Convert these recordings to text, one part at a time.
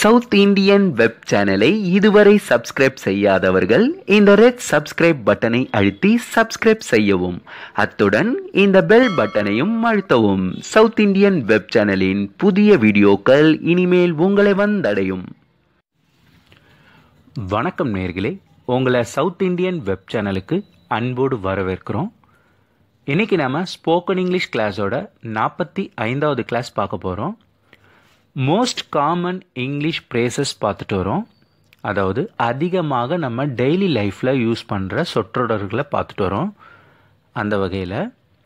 South Indian web சேனலை இதுவரை subscribe செய்யாதவர்கள் இந்த ரெட் சப்ஸ்கிரைப் பட்டனை அழுத்தி சப்ஸ்கிரைப் செய்யவும் அத்துடன் இந்த பெல் பட்டனையும் அழுத்தவும் சவுத் இந்தியன் வெப் சேனலின் புதிய வீடியோக்கள் இனிமேல் உங்களை வந்தடையும் வணக்கம் நேர்களே உங்களை சவுத் இந்தியன் வெப் சேனலுக்கு அன்போடு வரவேற்கிறோம் இன்னைக்கு நாம ஸ்போக்கன் இங்கிலீஷ் கிளாஸோட நாற்பத்தி ஐந்தாவது கிளாஸ் பார்க்க போகிறோம் மோஸ்ட் காமன் இங்கிலீஷ் ப்ரேசஸ் பார்த்துட்டு வரோம் அதாவது அதிகமாக நம்ம டெய்லி லைஃப்பில் யூஸ் பண்ணுற சொற்றொடர்களை பார்த்துட்டு வரோம் அந்த வகையில்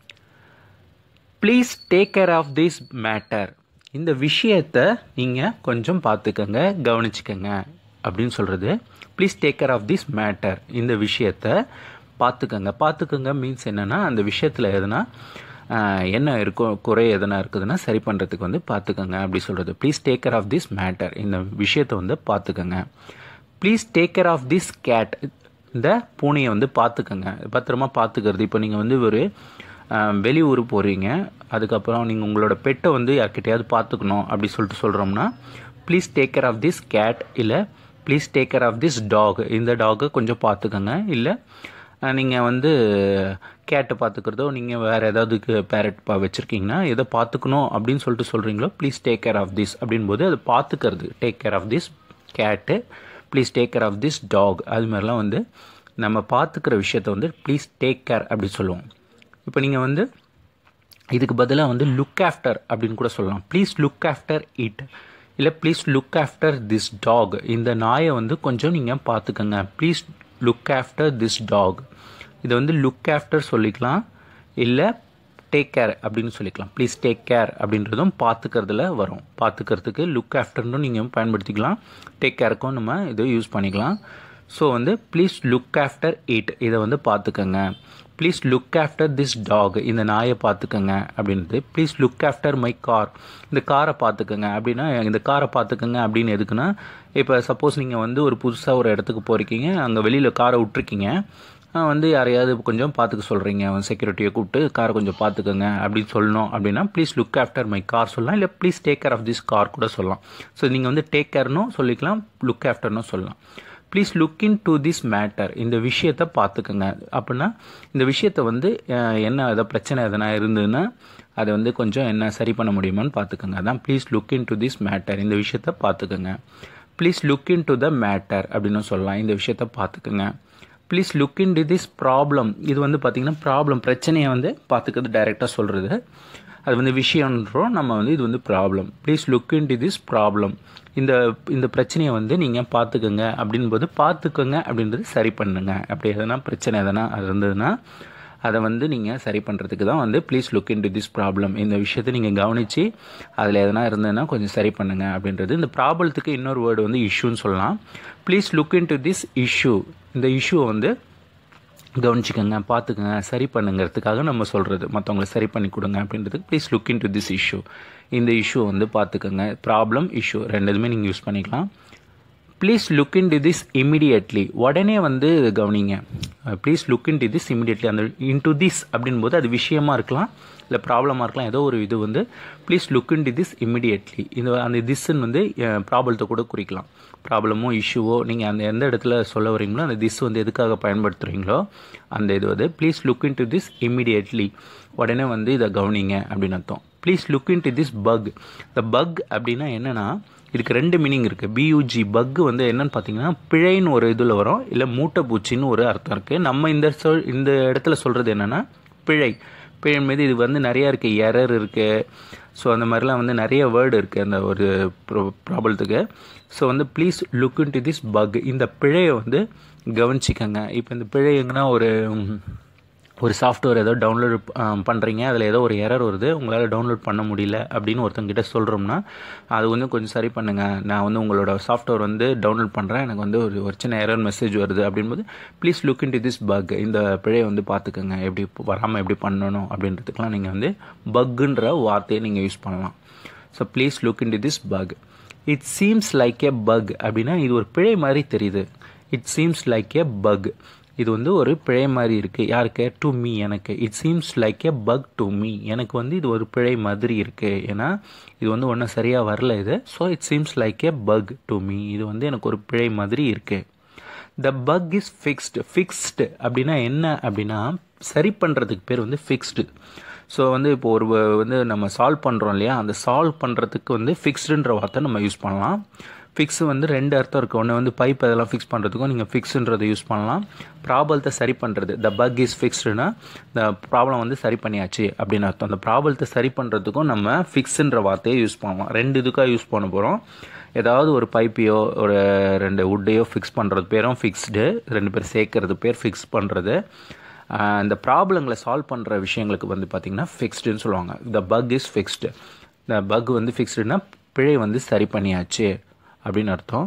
please take care of this matter இந்த விஷயத்தை நீங்கள் கொஞ்சம் பார்த்துக்கங்க கவனிச்சுக்கங்க அப்படின்னு சொல்கிறது please take care of this matter இந்த விஷயத்தை பார்த்துக்கங்க பார்த்துக்கங்க மீன்ஸ் என்னென்னா அந்த விஷயத்தில் எதுனா ஆஹ், என்ன இருக்கோ குறை எதனா இருக்குதுன்னா சரி பண்ணுறதுக்கு வந்து பார்த்துக்கங்க அப்படி சொல்கிறது please take care of this matter இந்த விஷயத்தை வந்து பார்த்துக்கங்க please take care of this cat இந்த பூனையை வந்து பார்த்துக்கங்க பத்திரமா பார்த்துக்கிறது இப்போ நீங்கள் வந்து ஒரு ஆஹ், வெளியூர் போகிறீங்க அதுக்கப்புறம் நீங்கள் உங்களோட பெட்டை வந்து யார்கிட்டயாவது பார்த்துக்கணும் அப்படி சொல்லிட்டு சொல்கிறோம்னா please take care of this cat இல்லை please take care of this dog இந்த டாகை கொஞ்சம் பார்த்துக்கங்க இல்லை நீங்கள் வந்து கேட்டை பார்த்துக்கிறதோ நீங்கள் வேறு ஏதாவது பேரட் பா வச்சுருக்கீங்கன்னா எதை பார்த்துக்கணும் அப்படின்னு சொல்லிட்டு சொல்கிறீங்களோ please take care of this அப்படின்போது அதை பார்த்துக்கிறது take care of this cat please take care of this dog அது மாதிரிலாம் வந்து நம்ம பார்த்துக்கிற விஷயத்த வந்து ப்ளீஸ் டேக் கேர் அப்படி சொல்லுவோம் இப்போ நீங்கள் வந்து இதுக்கு பதிலாக வந்து லுக் ஆஃப்டர் அப்படின்னு கூட சொல்லலாம் ப்ளீஸ் லுக் ஆஃப்டர் இட் இல்லை please look after this dog இந்த நாயை வந்து கொஞ்சம் நீங்கள் பார்த்துக்கங்க please look after this dog இதை வந்து லுக் ஆஃப்டர் சொல்லிக்கலாம் இல்லை டேக் கேர் அப்படின்னு சொல்லிக்கலாம் ப்ளீஸ் டேக் கேர் அப்படின்றதும் பார்த்துக்கிறதுல வரும் பார்த்துக்கிறதுக்கு லுக் ஆஃப்டர்னும் நீங்கள் பயன்படுத்திக்கலாம் டேக் கேருக்கும் நம்ம இதை யூஸ் பண்ணிக்கலாம் ஸோ வந்து ப்ளீஸ் லுக் ஆஃப்டர் இட் இதை வந்து பார்த்துக்கங்க please look after this dog இந்த நாயை பார்த்துக்கங்க அப்படின்றது please look after my car இந்த காரை பார்த்துக்கங்க அப்படின்னா இந்த காரை பார்த்துக்கங்க அப்படின்னு எதுக்குன்னா இப்போ சப்போஸ் நீங்கள் வந்து ஒரு புதுசாக ஒரு இடத்துக்கு போயிருக்கீங்க அங்கே வெளியில் காரை விட்ருக்கீங்க ஆஹ் வந்து யாரையாவது கொஞ்சம் பார்த்துக்க சொல்கிறீங்க செக்யூரிட்டியை கூப்பிட்டு காரை கொஞ்சம் பார்த்துக்கங்க அப்படின்னு சொல்லணும் அப்படின்னா please look after my car சொல்லலாம் இல்லை please take care of this car கூட சொல்லலாம் ஸோ நீங்கள் வந்து டேக் கேர்னும் சொல்லிக்கலாம் லுக் ஆஃப்டர்னும் சொல்லலாம் please look into this matter இந்த விஷயத்தை பார்த்துக்கங்க அப்படின்னா இந்த விஷயத்தை வந்து அஹ், என்ன ஏதாவது பிரச்சனை எதனா இருந்ததுன்னா அதை வந்து கொஞ்சம் என்ன சரி பண்ண முடியுமான்னு பார்த்துக்கங்க அதான் please look into this matter இந்த விஷயத்தை பார்த்துக்கங்க please look into the matter அப்படின்னு சொல்லலாம் இந்த விஷயத்தை பார்த்துக்கங்க please look into this problem இது வந்து பார்த்திங்கன்னா ப்ராப்ளம் பிரச்சனையை வந்து பார்த்துக்கிறது டைரெக்டாக சொல்கிறது அது வந்து விஷயன்றோம் நம்ம வந்து இது வந்து problem please look into this problem இந்த இந்த பிரச்சனையை வந்து நீங்கள் பார்த்துக்கோங்க அப்படின்போது பார்த்துக்கோங்க அப்படின்றது சரி பண்ணுங்க அப்படி எதனா பிரச்சனை எதனா அது இருந்ததுன்னா அதை வந்து நீங்கள் சரி பண்ணுறதுக்கு தான் வந்து please look into this problem இந்த விஷயத்தை நீங்கள் கவனித்து அதில் எதனா இருந்ததுன்னா கொஞ்சம் சரி பண்ணுங்க அப்படின்றது இந்த ப்ராப்ளத்துக்கு இன்னொரு வேர்டு வந்து இஷ்யூன்னு சொல்லலாம் please look into this issue இந்த இஷ்யூவை வந்து கவனிச்சுக்கோங்க பார்த்துக்கங்க சரி பண்ணுங்கிறதுக்காக நம்ம சொல்கிறது மற்றவங்களை சரி பண்ணி கொடுங்க அப்படின்றதுக்கு please look into this issue இந்த இஷ்யூ வந்து பார்த்துக்கோங்க ப்ராப்ளம் இஷ்யூ ரெண்டு இதுவுமே நீங்கள் யூஸ் பண்ணிக்கலாம் please look into this immediately உடனே வந்து இதை கவனிங்க please look into this immediately அந்த இன் டு திஸ் அப்படின்போது அது விஷயமா இருக்கலாம் இல்லை ப்ராப்ளமாக இருக்கலாம் ஏதோ ஒரு இது வந்து please look into this immediately இந்த அந்த திஸ்ன்னு வந்து ப்ராப்ளத்தை கூட குறிக்கலாம் ப்ராப்ளமோ இஷ்யூவோ நீங்கள் அந்த எந்த இடத்துல சொல்ல வரீங்களோ அந்த திஸ் வந்து எதுக்காக பயன்படுத்துகிறீங்களோ அந்த இது வந்து please look into this immediately உடனே வந்து இதை கவனிங்க அப்படின்னு அர்த்தம் please look into this bug இந்த பக் அப்படின்னா என்னென்னா இதுக்கு ரெண்டு மீனிங் இருக்குது பியூஜி பக் வந்து என்னன்னு பார்த்தீங்கன்னா பிழைன்னு ஒரு இதில் வரும் இல்லை மூட்டை பூச்சின்னு ஒரு அர்த்தம் இருக்குது நம்ம இந்த சொல் இந்த இடத்துல சொல்கிறது என்னென்னா பிழை பிழை மீது இது வந்து நிறையா இருக்குது எரர் இருக்குது ஸோ அந்த மாதிரிலாம் வந்து நிறைய வேர்டு இருக்குது அந்த ஒரு ப்ராப்ளத்துக்கு ஸோ வந்து please look into this bug இந்த பிழையை வந்து கவனிச்சிக்கங்க இப்போ இந்த பிழை எங்கன்னா ஒரு ம், ஒரு சாஃப்ட்வேர் ஏதோ டவுன்லோட் பண்ணுறீங்க அதில் ஏதோ ஒரு எரர் வருது உங்களால் டவுன்லோட் பண்ண முடியல அப்படின்னு ஒருத்தங்கிட்ட சொல்கிறோம்னா அது வந்து கொஞ்சம் சரி பண்ணுங்கள் நான் வந்து உங்களோட சாஃப்ட்வேர் வந்து டவுன்லோட் பண்ணுறேன் எனக்கு வந்து ஒரு ஒரு சின்ன எரர் மெசேஜ் வருது அப்படின்போது please look into this bug இந்த பிழையை வந்து பார்த்துக்கோங்க எப்படி வராமல் எப்படி பண்ணணும் அப்படின்றதுக்கெலாம் நீங்கள் வந்து பக்குன்ற வார்த்தையை நீங்கள் யூஸ் பண்ணலாம் so please look into this bug it seems like a bug அப்படின்னா இது ஒரு பிழை மாதிரி தெரியுது it seems like a bug இது வந்து ஒரு பிழை மாதிரி இருக்குது யாருக்கு டு மீ எனக்கு it seems like a bug to me எனக்கு வந்து இது ஒரு பிழை மாதிரி இருக்குது ஏன்னா இது வந்து ஒன்றும் சரியாக வரல இது so it seems like a bug to me இது வந்து எனக்கு ஒரு பிழை மாதிரி இருக்குது the bug is fixed fixed அப்படின்னா என்ன அப்படின்னா சரி பண்ணுறதுக்கு பேர் வந்து ஃபிக்ஸ்டு ஸோ வந்து இப்போ ஒரு வந்து நம்ம சால்வ் பண்ணுறோம் இல்லையா அந்த சால்வ் பண்ணுறதுக்கு வந்து ஃபிக்ஸ்டுன்ற வார்த்தை நம்ம யூஸ் பண்ணலாம் ஃபிக்ஸ் வந்து ரெண்டு அர்த்தம் இருக்குது ஒன்று வந்து பைப் அதெல்லாம் ஃபிக்ஸ் பண்ணுறதுக்கும் நீங்கள் ஃபிக்ஸுன்றதை யூஸ் பண்ணலாம் ப்ராப்ளத்தை சரி பண்ணுறது த பக் இஸ் ஃபிக்ஸ்டுனா இந்த ப்ராப்ளம் வந்து சரி பண்ணியாச்சு அப்படின்னு அர்த்தம் அந்த ப்ராப்ளத்தை சரி பண்ணுறதுக்கும் நம்ம ஃபிக்ஸுன்ற வார்த்தையை யூஸ் பண்ணலாம் ரெண்டு இதுக்காக யூஸ் பண்ண போகிறோம் ஏதாவது ஒரு பைப்பையோ ஒரு ரெண்டு உட்டையோ ஃபிக்ஸ் பண்ணுறது பேரும் ஃபிக்ஸ்டு ரெண்டு பேர் சேர்க்கறது பேர் ஃபிக்ஸ் பண்ணுறது இந்த ப்ராப்ளங்களை சால்வ் பண்ணுற விஷயங்களுக்கு வந்து பார்த்திங்கன்னா ஃபிக்ஸ்டுன்னு சொல்லுவாங்க த பக் இஸ் ஃபிக்ஸ்டு இந்த பக் வந்து ஃபிக்ஸ்டுனா பிழை வந்து சரி பண்ணியாச்சு அப்படின்னு அர்த்தம்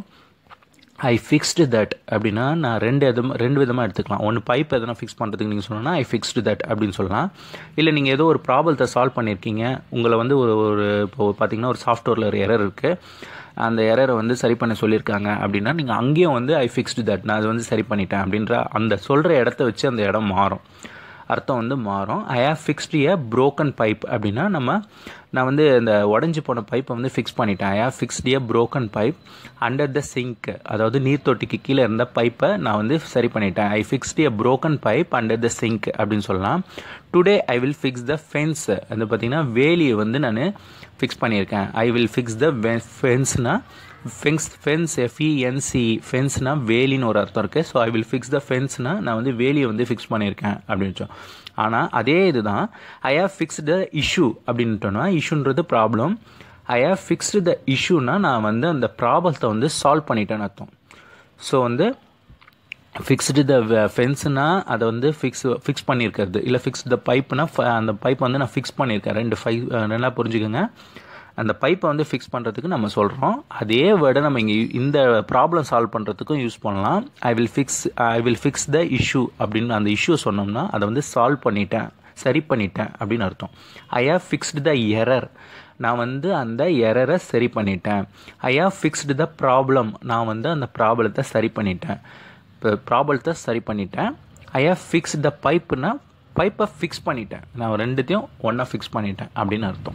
ஐ ஃபிக்ஸ்டு தட் அப்படின்னா நான் ரெண்டு விதம் ரெண்டு விதமாக எடுத்துக்கலாம் ஒன்று பைப் எதனா ஃபிக்ஸ் பண்ணுறதுக்கு நீங்கள் சொன்னோன்னா ஐ ஃபிக்ஸ்டு தட் அப்படின்னு சொல்லலாம் இல்லை நீங்கள் ஏதோ ஒரு ப்ராப்ளத்தை சால்வ் பண்ணியிருக்கீங்க உங்களை வந்து ஒரு ஒரு இப்போ பார்த்தீங்கன்னா ஒரு சாஃப்ட்வேரில் ஒரு எரர் இருக்குது அந்த எரரை வந்து சரி பண்ண சொல்லியிருக்காங்க அப்படின்னா நீங்கள் அங்கேயும் வந்து ஐ ஃபிக்ஸ்டு தட் நான் அது வந்து சரி பண்ணிட்டேன் அப்படின்ற அந்த சொல்கிற இடத்த வச்சு அந்த இடம் மாறும் அர்த்தம் வந்து மாறும் I have fixed a broken pipe அப்படின்னா நம்ம நான் வந்து இந்த உடஞ்சி போன பைப்பை வந்து ஃபிக்ஸ் பண்ணிட்டேன் I have fixed a broken pipe under the sink அதாவது நீர்த்தொட்டிக்கு கீழே இருந்த பைப்பை நான் வந்து சரி பண்ணிட்டேன் I fixed a broken pipe under the sink அப்படின்னு சொல்லலாம் today I will fix the fence அது பார்த்தீங்கன்னா வேலியை வந்து நான் ஃபிக்ஸ் பண்ணியிருக்கேன் ஐ வில் ஃபிக்ஸ் த ஃபென்ஸ்னா ஃபென்ஸ் ஃபென்ஸ் எஃப்இஎன்சி ஃபென்ஸ்னா வேலின்னு ஒரு அர்த்தம் இருக்குது so I will fix the ஃபென்ஸ்னா நான் வந்து வேலியை வந்து ஃபிக்ஸ் பண்ணியிருக்கேன் அப்படின்னு வச்சோம் ஆனால் அதே இதுதான் I have fixed the issue அப்படின்ட்டோன்னா இஷ்யூன்றது problem I have fixed the இஷ்யூனா நான் வந்து அந்த ப்ராப்ளத்தை வந்து சால்வ் பண்ணிட்டேன்னு அர்த்தம் ஸோ வந்து ஃபிக்ஸ்டு த ஃபென்ஸ்னா அதை வந்து ஃபிக்ஸ் ஃபிக்ஸ் பண்ணியிருக்கிறது இல்லை ஃபிக்ஸ் த பைப்னா அந்த பைப் வந்து நான் ஃபிக்ஸ் பண்ணியிருக்கேன் ரெண்டு ஃபை நல்லா புரிஞ்சுக்கோங்க அந்த பைப்பை வந்து ஃபிக்ஸ் பண்ணுறதுக்கு நம்ம சொல்கிறோம் அதே வேர்டை நம்ம இங்கே இந்த ப்ராப்ளம் சால்வ் பண்ணுறதுக்கும் யூஸ் பண்ணலாம் I will fix I will fix the issue அப்படின்னு அந்த இஷ்யூ சொன்னோம்னா அதை வந்து சால்வ் பண்ணிட்டேன் சரி பண்ணிட்டேன் அப்படின்னு அர்த்தம் I have fixed the error நான் வந்து அந்த எரரை சரி பண்ணிட்டேன் I have fixed the problem நான் வந்து அந்த ப்ராப்ளத்தை சரி பண்ணிட்டேன் இப்போ ப்ராப்ளத்தை சரி பண்ணிட்டேன் ஐ ஹவ் ஃபிக்ஸ் த பைப்புனா பைப்பை ஃபிக்ஸ் பண்ணிட்டேன் நான் ரெண்டுத்தையும் ஒன்றா ஃபிக்ஸ் பண்ணிட்டேன் அப்படின்னு அர்த்தம்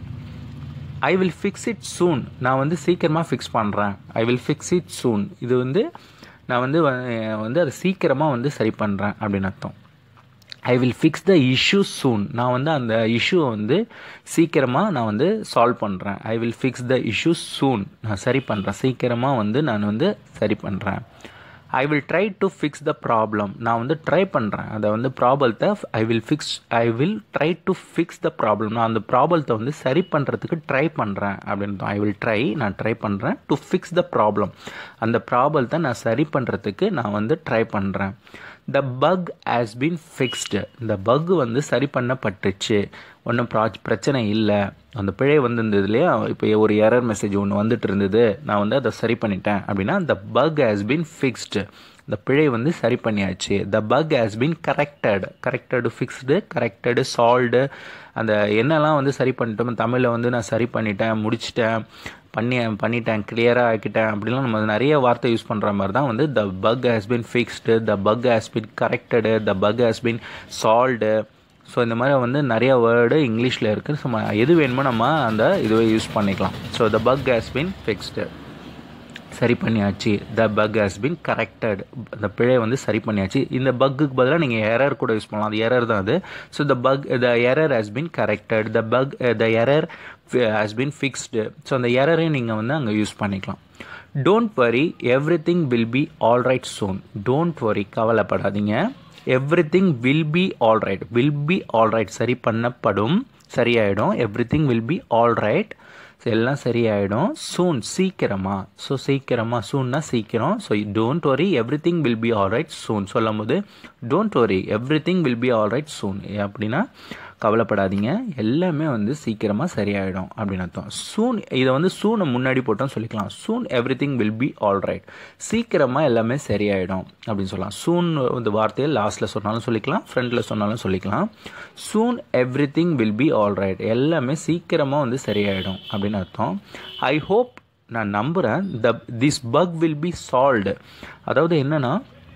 I will fix it soon நான் வந்து சீக்கிரமாக ஃபிக்ஸ் பண்ணுறேன் I will fix it soon இது வந்து நான் வந்து வந்து அதை சீக்கிரமாக வந்து சரி பண்ணுறேன் அப்படின்னு அர்த்தம் I will fix the issue soon நான் வந்து அந்த இஷ்யூவை வந்து சீக்கிரமாக நான் வந்து சால்வ் பண்ணுறேன் I will fix the issue soon நான் சரி பண்ணுறேன் சீக்கிரமாக வந்து நான் வந்து சரி பண்ணுறேன் I will try to fix the problem நான் வந்து ட்ரை பண்ணுறேன் அதை வந்து ப்ராப்ளத்தை I will fix I will try to fix the problem நான் அந்த ப்ராப்ளத்தை வந்து சரி பண்ணுறதுக்கு ட்ரை பண்ணுறேன் அப்படின்னு ஐ வில் ட்ரை நான் ட்ரை பண்ணுறேன் டு ஃபிக்ஸ் த ப்ராப்ளம் அந்த ப்ராப்ளத்தை நான் சரி பண்ணுறதுக்கு நான் வந்து ட்ரை பண்ணுறேன் the bug has been fixed இந்த பக் வந்து சரி பண்ணப்பட்டுச்சு ஒன்றும் ப்ரா பிரச்சனை இல்லை அந்த பிழை வந்திருந்தது இல்லையா இப்போ ஒரு எரர் மெசேஜ் ஒன்று வந்துட்டு இருந்தது நான் வந்து அதை சரி பண்ணிட்டேன் அப்படின்னா the bug has been fixed இந்த பிழை வந்து சரி பண்ணியாச்சு the bug has been corrected corrected fixed corrected solved அந்த என்னெல்லாம் வந்து சரி பண்ணிட்டோம் தமிழில் வந்து நான் சரி பண்ணிட்டேன் முடிச்சிட்டேன் பண்ணி பண்ணிட்டேன் கிளியராக ஆக்கிட்டேன் அப்படிலாம் நம்ம நிறைய வார்த்தை யூஸ் பண்ணுற மாதிரி தான் வந்து the bug has been fixed the bug has been corrected the bug has been solved so இந்த மாதிரி வந்து நிறைய வேர்டு இங்கிலீஷில் இருக்குது ஸோ எது வேணுமோ நம்ம அந்த இதுவை யூஸ் பண்ணிக்கலாம் so the bug has been fixed சரி பண்ணியாச்சு the bug has been corrected அந்த பிழையை வந்து சரி பண்ணியாச்சு இந்த பக்குக்கு பதிலாக நீங்கள் எரர் கூட யூஸ் பண்ணலாம் அது எரர் தான் அது so the bug the error has been corrected the bug the error has been fixed so அந்த எரரையும் நீங்கள் வந்து அங்கே யூஸ் பண்ணிக்கலாம் don't worry everything will be all right soon don't worry கவலைப்படாதீங்க everything will be all right will be all right சரி பண்ணப்படும் சரியாயிடும் everything will be all right எல்லாம் சரியாயிடும் சூன் சீக்கிரமாக ஸோ சீக்கிரமாக சூன்னா சீக்கிரம் so don't worry everything will be all right soon சொல்லும் போது don't worry everything will be all right soon அப்படின்னா கவலைப்படாதீங்க எல்லாமே வந்து சீக்கிரமாக சரியாயிடும் அப்படின்னு அர்த்தம் சூன் இதை வந்து சூனை முன்னாடி போட்டோம் சொல்லிக்கலாம் soon everything will be all right சீக்கிரமாக எல்லாமே சரியாயிடும் அப்படின்னு சொல்லலாம் சூன் இந்த வார்த்தையை லாஸ்ட்டில் சொன்னாலும் சொல்லிக்கலாம் ஃப்ரண்டில் சொன்னாலும் சொல்லிக்கலாம் soon everything will be all right எல்லாமே சீக்கிரமாக வந்து சரியாயிடும் அப்படின்னு அர்த்தம் ஐ ஹோப் நான் நம்புகிறேன் the this bug will be solved அதாவது என்னென்னா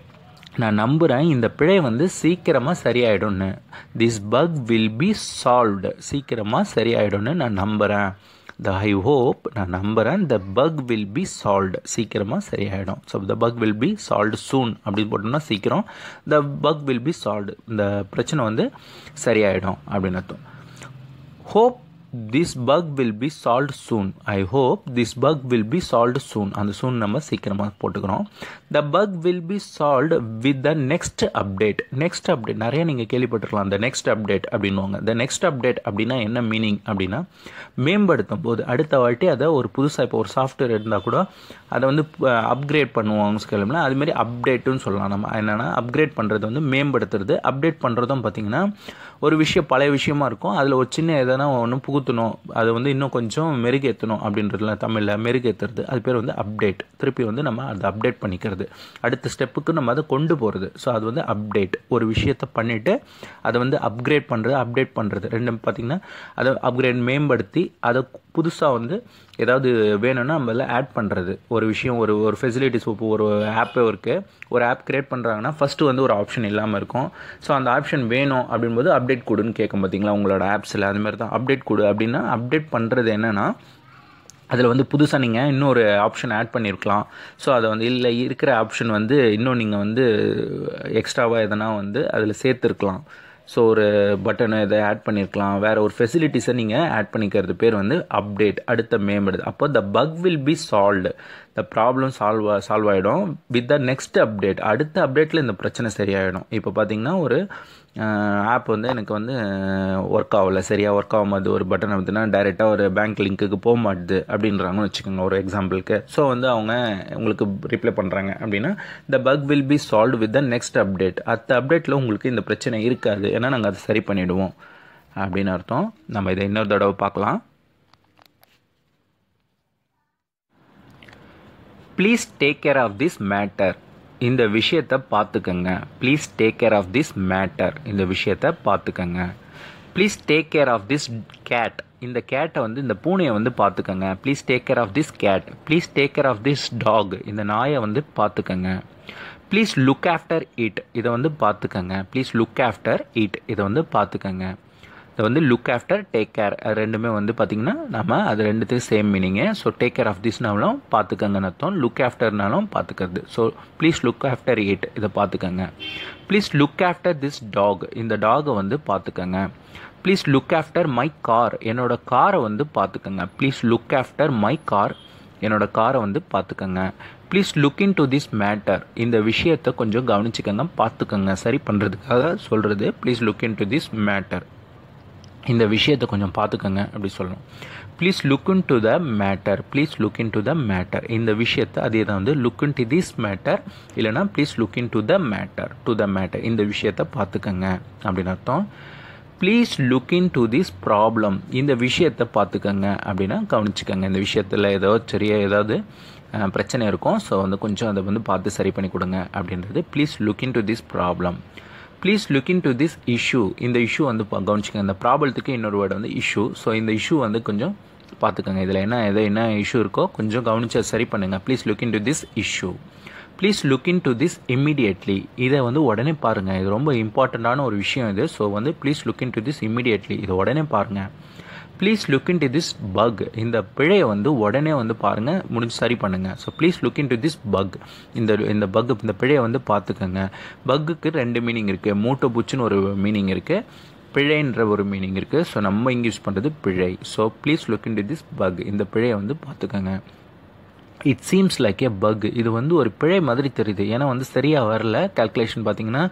நான் நம்புகிறேன் இந்த பிழை வந்து சீக்கிரமாக சரியாயிடும்னு this bug will be solved சீக்கிரமாக சரியாயிடும்னு நான் நம்புகிறேன் த ஐ ஹோப் நான் நம்புகிறேன் the bug will be solved சீக்கிரமாக சரியாயிடும் so the bug will be solved soon அப்படின்னு போட்டோம்னா சீக்கிரம் the bug will be solved இந்த பிரச்சனை வந்து சரியாயிடும் அப்படின்னு அர்த்தம் hope this bug will be solved soon I hope this bug will be solved soon அந்த சூன் நம்ம சீக்கிரமாக போட்டுக்கிறோம் the bug will be solved with the next update next update நிறைய நீங்கள் கேள்விப்பட்டிருக்கலாம் அந்த நெக்ஸ்ட் அப்டேட் அப்படின்வாங்க த நெக்ஸ்ட் அப்டேட் அப்படின்னா என்ன மீனிங் அப்படின்னா மேம்படுத்தும் போது அடுத்த வாட்டி அதை ஒரு புதுசாக இப்போ ஒரு சாஃப்ட்வேர் இருந்தால் கூட அதை வந்து அப்கிரேட் பண்ணுவாங்க கேள்வினா அதுமாரி அப்டேட்டுன்னு சொல்லலாம் நம்ம என்னென்னா அப்கிரேட் பண்ணுறது வந்து மேம்படுத்துறது அப்டேட் பண்ணுறதும் பார்த்திங்கன்னா ஒரு விஷயம் பழைய விஷயமா இருக்கும் அதில் ஒரு சின்ன எதனா ஒன்று புகுத்தணும் அதை வந்து இன்னும் கொஞ்சம் மெருகேற்றணும் அப்படின்றதுல தமிழில் மெருகேற்றுறது அது பேர் வந்து அப்டேட் திருப்பி வந்து நம்ம அதை அப்டேட் பண்ணிக்கிறது அடுத்த ஸ்டெப்புக்கு நம்ம அதை கொண்டு போகிறது ஸோ அது வந்து அப்டேட் ஒரு விஷயத்தை பண்ணிவிட்டு அதை வந்து அப்கிரேட் பண்ணுறது அப்டேட் பண்ணுறது ரெண்டும் பார்த்திங்கன்னா அதை அப்கிரேட் மேம்படுத்தி அதை புதுசாக வந்து ஏதாவது வேணும்னா நம்ம அதில் ஆட் பண்ணுறது ஒரு விஷயம் ஒரு ஒரு ஃபெசிலிட்டிஸ் இப்போ ஒரு ஆப்பே இருக்குது ஒரு ஆப் க்ரியேட் பண்ணுறாங்கன்னா ஃபஸ்ட்டு வந்து ஒரு ஆப்ஷன் இல்லாமல் இருக்கும் ஸோ அந்த ஆப்ஷன் வேணும் அப்படின்போது அப்டேட் கொடுன்னு கேட்கும் பார்த்தீங்களா உங்களோட ஆப்ஸில் அதுமாதிரி தான் அப்டேட் கொடு அப்படின்னா அப்டேட் பண்ணுறது என்னென்னா அதில் வந்து புதுசாக நீங்கள் இன்னொரு ஆப்ஷன் ஆட் பண்ணியிருக்கலாம் ஸோ அதை வந்து இல்லை இருக்கிற ஆப்ஷன் வந்து இன்னும் நீங்கள் வந்து எக்ஸ்ட்ராவாக எதனா வந்து அதில் சேர்த்துருக்கலாம் ஸோ ஒரு பட்டனை இதை ஆட் பண்ணியிருக்கலாம் வேறு ஒரு ஃபெசிலிட்டிஸை நீங்கள் ஆட் பண்ணிக்கிறது பேர் வந்து அப்டேட் அடுத்த மேம்படுது அப்போ the bug will be solved the problem solve solve ஆகிடும் வித் த நெக்ஸ்ட் அப்டேட் அடுத்த அப்டேட்டில் இந்த பிரச்சனை சரியாயிடும் இப்போ பார்த்தீங்கன்னா ஒரு ஆப் வந்து எனக்கு வந்து ஒர்க் ஆகலை சரியாக ஒர்க் ஆக மாட்டுது ஒரு பட்டன் வந்துன்னா டைரெக்டாக ஒரு பேங்க் லிங்க்குக்கு போக மாட்டுது அப்படின்றாங்கன்னு வச்சுக்கோங்க ஒரு எக்ஸாம்பிளுக்கு ஸோ வந்து அவங்க உங்களுக்கு ரிப்ளை பண்ணுறாங்க அப்படின்னா the bug will be solve with the next update அடுத்த அப்டேட்டில் உங்களுக்கு இந்த பிரச்சனை இருக்காது ஏன்னா நாங்கள் அதை சரி பண்ணிவிடுவோம் அப்படின்னு அர்த்தம் நம்ம இதை இன்னொரு தடவை பார்க்கலாம் please take care of this matter இந்த விஷயத்தை பார்த்துக்கங்க please take care of this matter இந்த விஷயத்தை பார்த்துக்கங்க please take care of this cat இந்த கேட்டை வந்து இந்த பூனையை வந்து பார்த்துக்கங்க please take care of this cat please take care of this dog இந்த நாயை வந்து பார்த்துக்கங்க ப்ளீஸ் லுக் ஆஃப்டர் இட் இதை வந்து பார்த்துக்கங்க ப்ளீஸ் லுக் ஆஃப்டர் இட் இதை வந்து பார்த்துக்கங்க இதை வந்து லுக் ஆஃப்டர் டேக் கேர் அது ரெண்டுமே வந்து பார்த்திங்கன்னா நம்ம அது ரெண்டுத்துக்கும் same meaning so take care of திஸ்னாலும் பார்த்துக்கங்கன்னு அர்த்தம் லுக் ஆஃப்டர்னாலும் பார்த்துக்கிறது so please look after it இதை பார்த்துக்கங்க please look after this dog இந்த டாகை வந்து பார்த்துக்கங்க please look after my car என்னோட காரை வந்து பார்த்துக்கங்க please look after my car என்னோட காரை வந்து பார்த்துக்கங்க please look into this matter இந்த விஷயத்தை கொஞ்சம் கவனிச்சுக்கங்க பார்த்துக்கங்க சரி பண்ணுறதுக்காக சொல்கிறது please look into this matter இந்த விஷயத்தை கொஞ்சம் பார்த்துக்கங்க அப்படி சொல்லணும் please look into the matter please look into the matter இந்த விஷயத்தை அதே தான் வந்து look into this matter இல்லைனா please look into the matter to the matter இந்த விஷயத்தை பார்த்துக்கங்க அப்படின்னு அர்த்தம் please look into this problem இந்த விஷயத்தை பார்த்துக்கங்க அப்படின்னா கவனிச்சுக்கங்க இந்த விஷயத்தில் ஏதோ சிறிய ஏதாவது பிரச்சனை இருக்கும் ஸோ வந்து கொஞ்சம் அதை வந்து பார்த்து சரி பண்ணி கொடுங்க அப்படின்றது please look into this problem please look into this issue இந்த இஷ்யூ வந்து கவனிச்சுக்கங்க இந்த ப்ராப்ளத்துக்கு இன்னொரு வேர்டு வந்து இஷ்யூ ஸோ இந்த இஷ்யூ வந்து கொஞ்சம் பார்த்துக்கோங்க இதில் என்ன எது என்ன இஷ்யூ இருக்கோ கொஞ்சம் கவனிச்சு சரி பண்ணுங்கள் please look into this issue please look into this immediately இதை வந்து உடனே பாருங்கள் இது ரொம்ப இம்பார்ட்டண்ட்டான ஒரு விஷயம் இது ஸோ வந்து please look into this immediately இதை உடனே பாருங்கள் please look into this bug இந்த பிழையை வந்து உடனே வந்து பாருங்கள் முடிஞ்சு சரி பண்ணுங்கள் so please look into this bug இந்த இந்த பக் இந்த பிழையை வந்து பார்த்துக்கோங்க பக்குக்கு ரெண்டு மீனிங் இருக்குது மூட்டை பூச்சின்னு ஒரு மீனிங் இருக்குது பிழைன்ற ஒரு மீனிங் இருக்குது ஸோ நம்ம இங்கே யூஸ் பண்ணுறது பிழை so please look into this bug இந்த பிழையை வந்து பார்த்துக்கோங்க it seems like a bug இது வந்து ஒரு பிழை மாதிரி தெரியுது ஏன்னா வந்து சரியாக வரல கால்குலேஷன் பார்த்தீங்கன்னா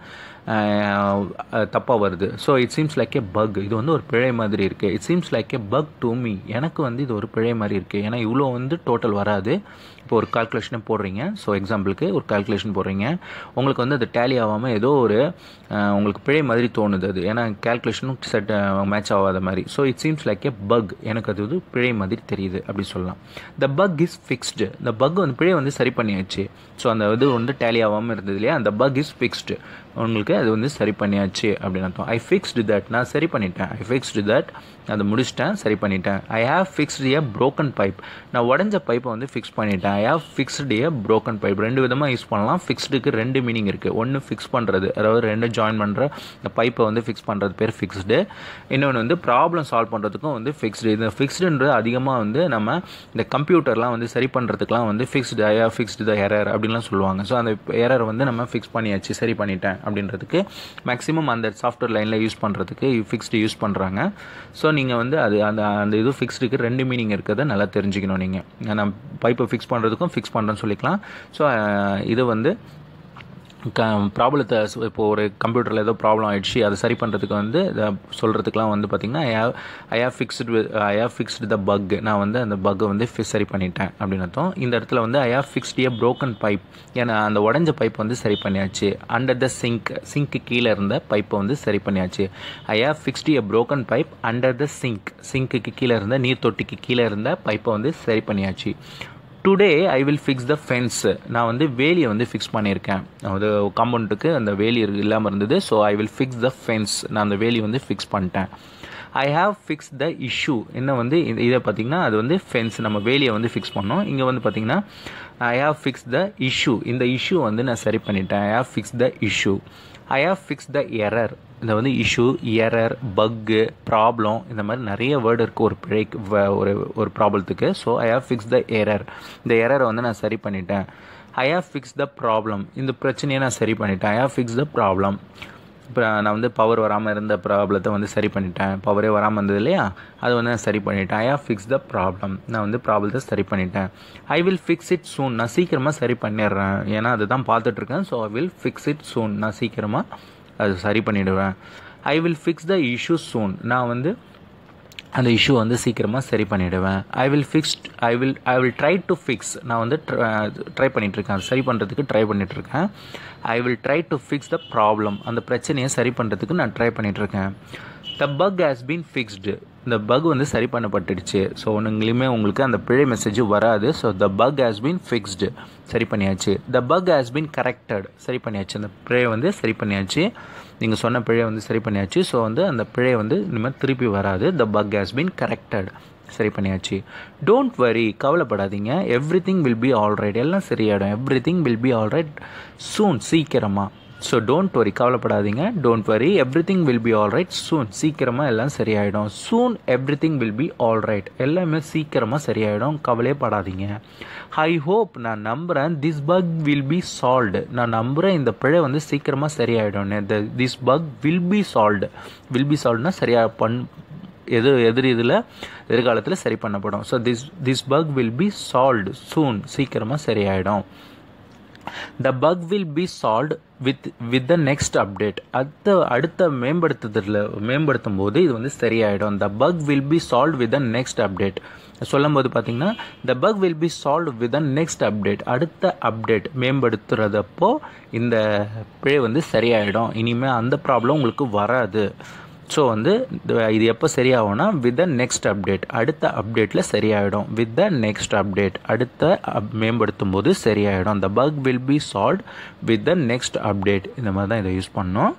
தப்பாக வருது so it seems like a bug இது வந்து ஒரு பிழை மாதிரி இருக்குது it seems like a bug to me எனக்கு வந்து இது ஒரு பிழை மாதிரி இருக்குது ஏன்னா இவ்வளோ வந்து டோட்டல் வராது இப்போ ஒரு கால்குலேஷனை போடுறீங்க ஸோ எக்ஸாம்பிளுக்கு ஒரு கால்குலேஷன் போடுறீங்க உங்களுக்கு வந்து அது டேலி ஆகாமல் ஏதோ ஒரு உங்களுக்கு பிழை மாதிரி தோணுது அது ஏன்னா கால்குலேஷனும் செட் மேட்ச் ஆகாத மாதிரி so it seems like a bug எனக்கு அது வந்து பிழை மாதிரி தெரியுது அப்படி சொல்லலாம் த பக் இஸ் ஃபிக்ஸ்டு இந்த பக் வந்து பிழை வந்து சரி பண்ணியாச்சு ஸோ அந்த இது வந்து டேலி ஆகாமல் இருந்தது இல்லையா அந்த பக் இஸ் ஃபிக்ஸ்டு உங்களுக்கு அது வந்து சரி பண்ணியாச்சு அப்படின்னு அர்த்தம் ஐ ஃபிக்ஸ்டு தட் நான் சரி பண்ணிட்டேன் ஐ ஃபிக்ஸ்டு தட் அதை முடிச்சிட்டேன் சரி பண்ணிட்டேன் I have fixed a broken pipe நான் உடஞ்ச பைப்பை வந்து ஃபிக்ஸ் பண்ணிட்டேன் I I have fixed a broken pipe ரெண்டு விதமாக யூஸ் பண்ணலாம் ஃபிக்ஸ்டுக்கு ரெண்டு மீனிங் இருக்குது ஒன்று ஃபிக்ஸ் பண்ணுறது அதாவது ரெண்டு ஜாயின் பண்ணுற இந்த பைப்பை வந்து ஃபிக்ஸ் பண்ணுறது பேர் ஃபிக்ஸ்டு இன்னொன்று வந்து ப்ராப்ளம் சால்வ் பண்ணுறதுக்கும் வந்து ஃபிக்ஸ்டு இந்த ஃபிக்ஸ்டுன்றது அதிகமாக வந்து நம்ம இந்த கம்ப்யூட்டர்லாம் வந்து சரி பண்ணுறதுக்குலாம் வந்து fixed I have fixed the error அப்படின்லாம் சொல்லுவாங்க ஸோ அந்த எரர் வந்து நம்ம ஃபிக்ஸ் பண்ணியாச்சு சரி பண்ணிட்டேன் அப்படின்றதுக்கு மேக்ஸிமம் அந்த சாஃப்ட்வேர் லைனில் யூஸ் பண்ணுறதுக்கு ஃபிக்ஸ்டு யூஸ் பண்ணுறாங்க ஸோ நீங்கள் வந்து அது அந்த அந்த இது ஃபிக்ஸ்டுக்கு ரெண்டு மீனிங் இருக்கிறத நல்லா தெரிஞ்சுக்கணும் நீங்கள் நான் பைப்பை ஃபிக்ஸ் பண்ணுறதுக்கும் ஃபிக்ஸ் பண்ணுறேன்னு சொல்லிக்கலாம் ஸோ இது வந்து க ப்ராப்ளத்தை இப்போ ஒரு கம்ப்யூட்டரில் ஏதோ ப்ராப்ளம் ஆயிடுச்சு அதை சரி பண்ணுறதுக்கு வந்து சொல்கிறதுக்குலாம் வந்து பார்த்திங்கன்னா I have I have fixed I have fixed the bug நான் வந்து அந்த பக்கை வந்து ஃபிக்ஸ் சரி பண்ணிட்டேன் அப்படின்னு அர்த்தம் இந்த இடத்துல வந்து I have fixed a broken pipe ஏன்னா அந்த உடஞ்ச பைப் வந்து சரி பண்ணியாச்சு அண்டர் த சிங்க் சிங்க்கு கீழே இருந்த பைப்பை வந்து சரி பண்ணியாச்சு I have fixed a broken pipe under the sink சிங்க்குக்கு கீழே இருந்த நீர் தொட்டிக்கு கீழே இருந்த பைப்பை வந்து சரி பண்ணியாச்சு today I will fix the fence நான் வந்து வேலியை வந்து ஃபிக்ஸ் பண்ணியிருக்கேன் அது காம்பவுண்டுக்கு அந்த வேலி இல்லாமல் இருந்தது so I will fix the fence நான் அந்த வேலி வந்து ஃபிக்ஸ் பண்ணிட்டேன் I have fix the issue என்ன வந்து இது- இதை பார்த்தீங்கன்னா அது வந்து ஃபென்ஸ் நம்ம வேலியை வந்து ஃபிக்ஸ் பண்ணோம் இங்கே வந்து பார்த்தீங்கன்னா I have fix the issue இந்த இஷ்யூ வந்து நான் சரி பண்ணிட்டேன் I have fix the issue I have fix the error இந்த வந்து இஷ்யூ எரர் பக்கு ப்ராப்ளம் இந்த மாதிரி நிறைய வேர்டு இருக்குது ஒரு பிழைக்கு வ- ஒரு ஒரு ப்ராப்ளத்துக்கு so I have fix the error இந்த எரரை வந்து நான் சரி பண்ணிட்டேன் I have fix the problem இந்த பிரச்சனையை நான் சரி பண்ணிட்டேன் I have fix the problem இப்போ நான் வந்து பவர் வராமல் இருந்த ப்ராப்ளத்தை வந்து சரி பண்ணிட்டேன் பவரே வராமல் இருந்தது இல்லையா அதை வந்து நான் சரி பண்ணிட்டேன் I have fix the problem நான் வந்து ப்ராப்ளத்தை சரி பண்ணிட்டேன் I will fix it soon நான் சீக்கிரமாக சரி பண்ணிடுறேன் ஏன்னா அதை தான் பார்த்துட்ருக்கேன் so I will fix it soon நான் சீக்கிரமாக அது சரி பண்ணிடுவேன் I will fix the issue soon நான் வந்து அந்த இஷ்யூ வந்து சீக்கிரமாக சரி பண்ணிவிடுவேன் I will fixed I will I will try to fix நான் வந்து ட்ரை பண்ணிகிட்ருக்கேன் சரி பண்ணுறதுக்கு ட்ரை பண்ணிகிட்ருக்கேன் ஐ will try to fix the problem அந்த பிரச்சனையை சரி பண்ணுறதுக்கு நான் ட்ரை பண்ணிகிட்ருக்கேன் the bug has been fixed இந்த பக் வந்து சரி பண்ணப்பட்டுடுச்சு ஸோ ஒன்றுங்களையுமே உங்களுக்கு அந்த பிழை மெசேஜ் வராது so the bug has been fixed சரி பண்ணியாச்சு the bug has been corrected சரி பண்ணியாச்சு அந்த பிழையை வந்து சரி பண்ணியாச்சு நீங்கள் சொன்ன பிழையை வந்து சரி பண்ணியாச்சு ஸோ வந்து அந்த பிழை வந்து இனிமேல் திருப்பி வராது the bug has been corrected சரி பண்ணியாச்சு டோன்ட் வரி கவலைப்படாதீங்க everything will be alright எல்லாம் சரியாயிடும் everything will be alright soon சீக்கிரமாக ஸோ டோன்ட் வரி கவலைப்படாதீங்க don't worry everything will be alright soon சீக்கிரமாக எல்லாம் சரியாயிடும் soon everything will be alright எல்லாமே சீக்கிரமாக சரியாயிடும் கவலையே படாதீங்க ஐ ஹோப் நான் நம்புகிறேன் this bug will be solved நான் நம்புகிறேன் இந்த பிழை வந்து சீக்கிரமாக சரியாயிடும் this bug will be solved will be சால்வ்னா சரியாக பண் எது எதிர் இதில் எதிர்காலத்தில் சரி பண்ணப்படும் so this this bug will be solved soon சீக்கிரமாக சரியாயிடும் the bug will be solved with with the next update அடுத்த அடுத்த மேம்படுத்துதலில் மேம்படுத்தும் போது இது வந்து சரியாயிடும் the bug will be solve with the next update சொல்லும்போது பார்த்தீங்கன்னா the bug will be solve with the next update அடுத்த அப்டேட் மேம்படுத்துறதப்போ இந்த பிழை வந்து சரியாயிடும் இனிமேல் அந்த ப்ராப்ளம் உங்களுக்கு வராது ஸோ வந்து இது- இது எப்போ சரியாகும்னா வித் த நெக்ஸ்ட் அப்டேட் அடுத்த அப்டேட்டில் சரியாயிடும் வித் த நெக்ஸ்ட் அப்டேட் அடுத்த up- மேம்படுத்தும் போது சரியாயிடும் the bug will be solve with the next update இந்த மாதிரி தான் இதை யூஸ் பண்ணோம்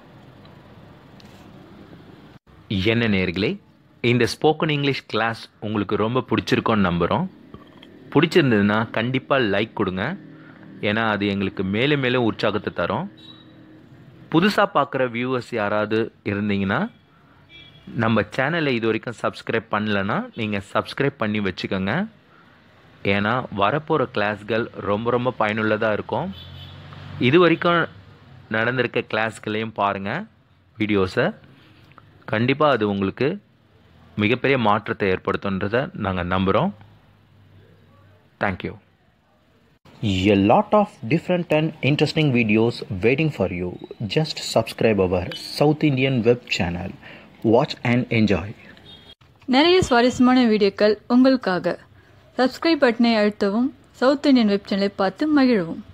என்ன நேர்களே இந்த ஸ்போக்கன் இங்கிலீஷ் கிளாஸ் உங்களுக்கு ரொம்ப பிடிச்சிருக்கோன்னு நம்புகிறோம் பிடிச்சிருந்ததுன்னா கண்டிப்பாக லைக் கொடுங்க ஏன்னா அது எங்களுக்கு மேலும் மேலும் உற்சாகத்தை தரும் புதுசாக பார்க்குற வியூவர்ஸ் யாராவது இருந்தீங்கன்னா நம்ம சேனலை இது வரைக்கும் சப்ஸ்கிரைப் பண்ணலன்னா நீங்கள் சப்ஸ்கிரைப் பண்ணி வச்சுக்கோங்க ஏன்னா வரப்போகிற கிளாஸ்கள் ரொம்ப ரொம்ப பயனுள்ளதாக இருக்கும் இது வரைக்கும் நடந்திருக்க கிளாஸ்களையும் பாருங்கள் வீடியோஸை கண்டிப்பாக அது உங்களுக்கு மிகப்பெரிய மாற்றத்தை ஏற்படுத்துன்றதை நாங்கள் நம்புகிறோம் thank you A lot of different and interesting videos waiting for you. Just subscribe our South Indian web channel. Watch and enjoy. நிறைய சுவாரஸ்யமான வீடியோக்கள் உங்களுக்காக சப்ஸ்கிரைப் பட்டனை அழுத்தவும் சவுத் இந்தியன் வெப் சேனலை பார்த்து மகிழவும்